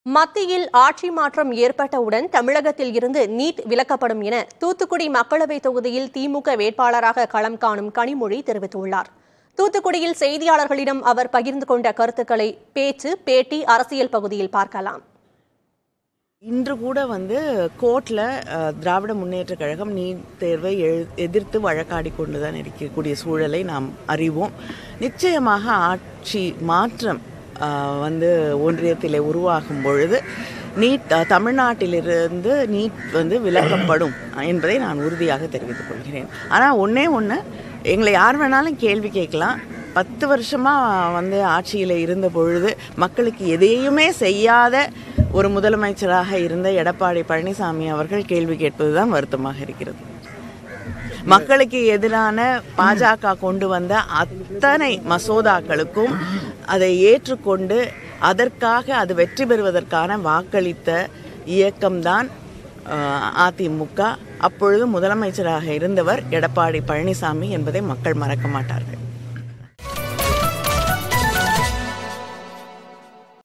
மத்தியில் ஆட்சி மாற்றம் ஏற்பட்டவுடன் தமிழகத்தில் இருந்து நீட் விலக்கப்படும் என தூத்துக்குடி மக்களவைத் தொகுதியில் திமுக வேட்பாளராக களம் காணும் கனிமொழி தெரிவித்துள்ளார் தூத்துக்குடியில் செய்தியாளர்களிடம் அவர் பகிர்ந்து கொண்ட கருத்துக்களை பேச்சு பேட்டி அரசியல் பகுதியில் பார்க்கலாம் இன்று கூட வந்து கோர்ட்டில் திராவிட முன்னேற்ற கழகம் நீட் தேர்வை எழு- எதிர்த்து வழக்காடி கொண்டு தான் இருக்கக்கூடிய சூழலை நாம் அறிவோம் நிச்சயமாக ஆட்சி மாற்றம் அஹ், வந்து ஒன்றியத்தில் உருவாகும் பொழுது நீட் அஹ், தமிழ்நாட்டிலிருந்து நீட் வந்து விலக்கப்படும் என்பதை நான் உறுதியாக தெரிவித்துக் கொள்கிறேன் ஆனால் ஒன்றே ஒன்று எங்களை யார் வேணாலும் கேள்வி கேட்கலாம் பத்து வருஷமாக வந்து ஆட்சியில் இருந்த பொழுது மக்களுக்கு எதையுமே செய்யாத ஒரு முதலமைச்சராக இருந்த எடப்பாடி பழனிசாமி அவர்கள் கேள்வி கேட்பதுதான் வருத்தமாக இருக்கிறது மக்களுக்கு எதிரான பாஜக கொண்டு வந்த அத்தனை மசோதாக்களுக்கும் அதை ஏற்றுக்கொண்டு அதற்காக அது வெற்றி பெறுவதற்கான வாக்களித்த இயக்கம்தான் அஹ், அதிமுக அப்பொழுது முதலமைச்சராக இருந்தவர் எடப்பாடி பழனிசாமி என்பதை மக்கள் மறக்க மாட்டார்கள்